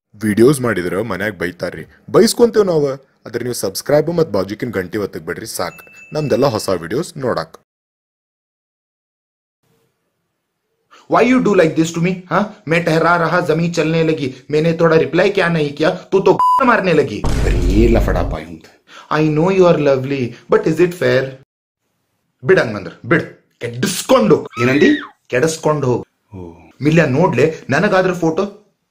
videos ಮಾಡಿದ್ರೆ ಮನ್ಯಾಗ ಬೈತಾರ್ರಿ ಬೈಸ್ಕೊಂತೇವ್ ನಾವು ಅದ್ರ ನೀವು ಸಬ್ಸ್ಕ್ರೈಬ್ ಮತ್ತು ಬಾಜುಕಿನ ಗಂಟೆ ಒತ್ತಕ್ ಬಿಡ್ರಿ ಸಾಕು ನಮ್ದೆಲ್ಲ ಹೊಸ ವಿಡಿಯೋಸ್ ನೋಡಾಕ್ why you do like this to me हाँ मैं ठहरा रहा जमीन चलने लगी मैंने थोड़ा रिप्लाई क्या नहीं किया तू तो मारने लगी ಬರೀ ಲಫಡ ಪಾಯುಂತ I know you are lovely but is it fair ಬಿಡ್ ಹಂಗಂದ್ರ ಬಿಡ್ ಕೆಡಿಸ್ಕೊಂಡು ಏನಂದಿ ಕೆಡಿಸ್ಕೊಂಡು ಹೋಗು ಮಿಲ್ಯ ನೋಡ್ಲೆ ನನಗಾದ್ರ ಫೋಟೋ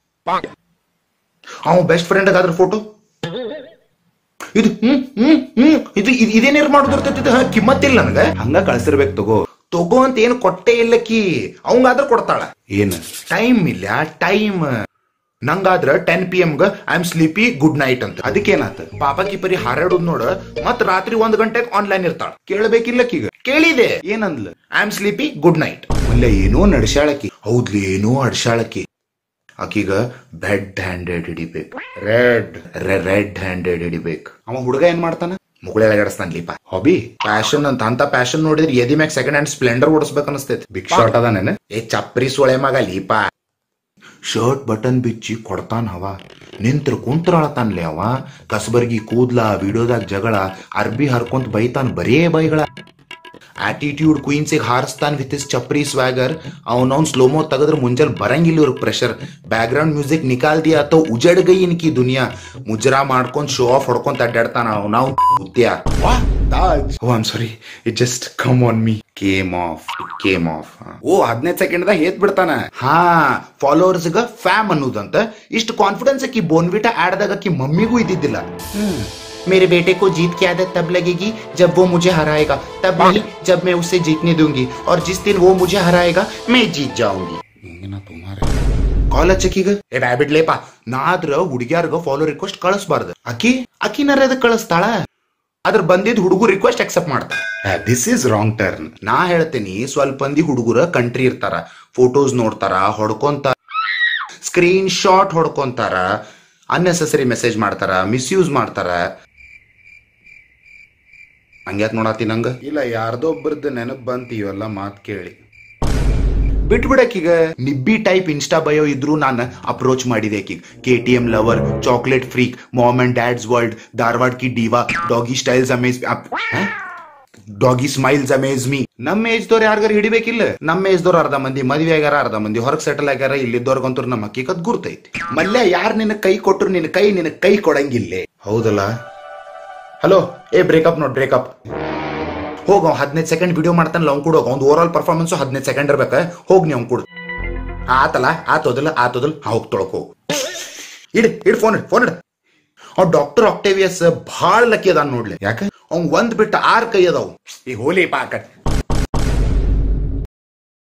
ಅವ ಬೆಸ್ಟ್ ಫ್ರೆಂಡ್ ಆದ್ರ ಫೋಟೋ ಇದು ಹ್ಮ್ ಹ್ಮ್ ಹ್ಮ್ ಇದು ಇದ್- ಇದೇನೇರ್ ಮಾಡುದಿರ್ತೈತಿ ಹ, ಕಿಮ್ಮತ್ತಿಲ್ಲ ನನಗ ಹಂಗ ಕಳ್ಸಿರ್ಬೇಕು ತಗೋ ತಗೋ ಅಂತ ಏನು ಕೊಟ್ಟೆ ಇಲ್ಲಕಿ ಅವಂಗಾದ್ರ ಕೊಡ್ತಾಳ ಏನ್ ಟೈಮ್ ಇಲ್ಲ ಟೈಮ್ ನಂಗಾದ್ರ ten P M I am sleepy good night ಅಂತ ಅದಕ್ಕೇನಾತ ಪಾಪಕಿ ಪರಿ ಹಾರಾಡುದ್ ನೋಡ ಮತ್ ರಾತ್ರಿ ಒಂದ್ ಗಂಟೆಗೆ ಆನ್ಲೈನ್ ಇರ್ತಾಳ ಕೇಳಬೇಕಿಲ್ಲಕೀಗ ಕೇಳಿದೆ ಏನಂದ್ಲ I am sleepy good night ಅಲ್ಲ ಏನೋ ನಡ್ಸ್ಯಾಳಕಿ ಹೌದ್ಲಿ ಏನೋ ಅಡ್ಸ್ಯಾಳಕಿ ಆಕೀಗ ಬೆಡ್ ಹ್ಯಾಂಡೆಡ್ ಹಿಡಿಬೇಕು ರೆಡ್ ರೆಡ್ ಹ್ಯಾಂಡೆಡ್ ಹಿಡಿಬೇಕು ಅವ ಹುಡುಗ ಏನ್ ಮಾಡ್ತಾನ ಮುಗುಳೆ ಲೀಪ ಹಾಬಿ ಪ್ಯಾಷನ್ ಅಂತ ಅಂತ ಪ್ಯಾಷನ್ ನೋಡಿದ್ರೆ ಎದಿ ಮ್ಯಾಗ ಸೆಕೆಂಡ್ ಹ್ಯಾಂಡ್ ಸ್ಪ್ಲೆಂಡರ್ ಓಡಿಸ್ಬೇಕು ಅನಸ್ತೈತಿ ಬಿಗ್ ಶಾಟ್ ಅದಾನೇನ ಏ ಚಪ್ರಿ ಸೊಳೆ ಮಗ ಲೀಪ ಶರ್ಟ್ ಬಟನ್ ಬಿಚ್ಚಿ ಕೊಡ್ತಾನ ಹವ ನಿಂತ್ರ ಕುಂತ್ರಳತಾನ್ಲೆ ಅವ ಕಸಬರ್ಗಿ ಕೂದ್ಲ ವಿಡಿಯೋದಾಗ ಜಗಳ ಅರ್ಬಿ ಹರ್ಕೊಂತ ಬೈತಾನ ಬರೇ ಬೈಗಳ ಆಟಿಟ್ಯೂಡ್ ಕ್ವೀನ್ಸಿಗೆ ಹಾರಿಸ್ತಾನ ವಿತ್ ಇಸ್ ಚಪ್ರಿ ಸ್ವ್ಯಾಗರ್ ಅವನವ್ನ್ ಸ್ಲೋಮೋ ತೆಗೆದ್ರೆ ಮುಂಜಾನೆ ಬರಂಗಿಲ್ಲ ಇವ್ರ ಪ್ರೆಷರ್ ಬ್ಯಾಕ್ ಗ್ರೌಂಡ್ ಮ್ಯೂಸಿಕ್ ನಿಕಾಲ್ ದಿಯಾ ಅಥವಾ ಉಜಡ್ ಗೈ ಇನ್ಕಿ ದುನಿಯಾ ಮುಜರಾ ಮಾಡ್ಕೊಂಡ್ ಶೋ ಆಫ್ ಹೊಡ್ಕೊಂತ ಅಡ್ಡಾಡ್ತಾನ ಅವ್ ನಾವು ಉದ್ಯ oh I'm sorry it just come on me came off came off oh ಹದಿನೈದು ಸೆಕೆಂಡ್ ದಾಗ ಹೇತ್ ಬಿಡ್ತಾನ ಹಾ ಫಾಲೋವರ್ಸ್ ಗ ಫ್ಯಾಮ್ ಅನ್ನೋದಂತ ಇಷ್ಟು ಕಾನ್ಫಿಡೆನ್ಸ್ ಅಕ್ಕಿ ಬೋನ್ವಿಟಾ ಆಡ್ದಾಗ ಅಕ್ಕಿ ಮಮ್ಮಿಗೂ ಇದ್ದಿದ್ದಿಲ್ಲ मेरे बेटे को जीत की आदत तब लगेगी जब वो मुझे हराएगा तब नहीं जब मैं उसे जीतने दूंगी और जिस दिन वो मुझे हराएगा मैं जीत जाऊंगी ಕಾಲ್ ಹಚ್ಚಕೀಗ ಏ ಬ್ಯಾಬಿಡ್ ಲೇಪ ನಾದ್ರ ಹುಡುಗ್ಯಾರ್ಗ ಫಾಲೋ ರಿಕ್ವೆಸ್ಟ್ ಕಳಿಸ್ಬಾರ್ದು ಅಕ್ಕಿ ಅಕ್ಕಿನಾರ ಅದಕ್ಕೆ ಕಳಿಸ್ತಾಳ ಅದ್ರ ಬಂದಿದ್ ಹುಡುಗರು ರಿಕ್ವೆಸ್ಟ್ ಅಕ್ಸೆಪ್ಟ್ ಮಾಡ್ತಾರ ದಿಸ್ ಇಸ್ ರಾಂಗ್ ಟರ್ನ್ ನಾ ಹೇಳ್ತೀನಿ ಸ್ವಲ್ಪ ಮಂದಿ ಹುಡುಗರ ಕಂಟ್ರಿ ಇರ್ತಾರ ಫೋಟೋಸ್ ನೋಡ್ತಾರ ಹೊಡ್ಕೊಂತಾರ ಸ್ಕ್ರೀನ್ ಶಾಟ್ ಹೊಡ್ಕೊಂತಾರ ಅನ್ನೆಸೆಸರಿ ಮೆಸೇಜ್ ಮಾಡ್ತಾರ ಮಿಸ್ಯೂಸ್ ಮಾಡ್ತಾರ ಹಂಗ್ಯಾಕ್ ನೋಡಾತಿ ನಂಗ ಇಲ್ಲ ಯಾರ್ದೋ ಒಬ್ಬರದ್ದು ನೆನಪು ಬಂತ ಇವೆಲ್ಲ ಮಾತ್ ಕೇಳಿ ಬಿಟ್ಬಿಡಕ್ಕೀಗ ನಿಬ್ಬಿ ಟೈಪ್ ಇನ್ಸ್ಟಾ ಬಯೋ ಇದ್ರು ನಾನು ಅಪ್ರೋಚ್ ಮಾಡಿದೆ ಆಕಿಗ್ K T M lover chocolate freak mom and dad's world Dharwad ಕಿ diva doggy styles amaze doggy smiles amaze me ನಮ್ಮ ಏಜ್ ದವ್ರು ಯಾರಿಗಾರ ಹಿಡಿಬೇಕಿಲ್ಲ ನಮ್ಮ ಏಜ್ ದವ್ರು ಅರ್ಧ ಮಂದಿ ಮದ್ವೆ ಆಗ್ಯಾರ ಅರ್ಧ ಮಂದಿ ಹೊರಗ್ ಸೆಟಲ್ ಆಗ್ಯಾರ ಇಲ್ಲಿದ್ದವ್ರಿಗಂತೂ ನಮ್ಮ ಹಕ್ಕಿಕತ್ ಗುರ್ತೈತಿ ಮಲ್ಯ ಯಾರ್ ನಿನ್ನ ಕೈ ಕೊಟ್ರು ನಿನ್ನ ಕೈ ನಿನ್ನ ಕೈ ಕೊಡಂಗಿಲ್ಲೇ ಹೌದಲ್ಲ ಹಲೋ ಏ ಬ್ರೇಕಪ್ ನೋಡ್ ಬ್ರೇಕಪ್ ಹೋಗ ಅವ್ ಹದಿನೈದು ಸೆಕೆಂಡ್ ವಿಡಿಯೋ ಮಾಡ್ತಾನಲ್ಲ ಅವ್ನು ಕೂಡ ಅವ್ನು ಓವರ್ ಆಲ್ ಪರ್ಫಾರ್ಮೆನ್ಸ್ ಹದಿನೈದು ಸೆಕೆಂಡ್ ಇರ್ಬೇಕ ಹೋಗ್ ನೀ ಅವ್ನು ಕೂಡ ಆತಲ್ಲ ಆತೋದಿಲ್ಲ ಆತೋದಿಲ್ಲ ಹೋಗ್ ತೊಳ್ಕೋ ಇಡ್ ಇಡ್ ಫೋನ್ ಇಡ್ ಫೋನ್ ಇಡ್ ಅವ್ ಡಾಕ್ಟರ್ ಆಕ್ಟೇವಿಯಸ್ ಭಾಳ ಲಕ್ಕಿ ಅದಾನ ನೋಡ್ಲಿ ಯಾಕ ಅವ್ನ್ ಒಂದ್ ಬಿಟ್ಟು ಆರ್ ಕೈ ಅದಾವ್ ಈ ಹೋಲಿ ಪಾಕಟ್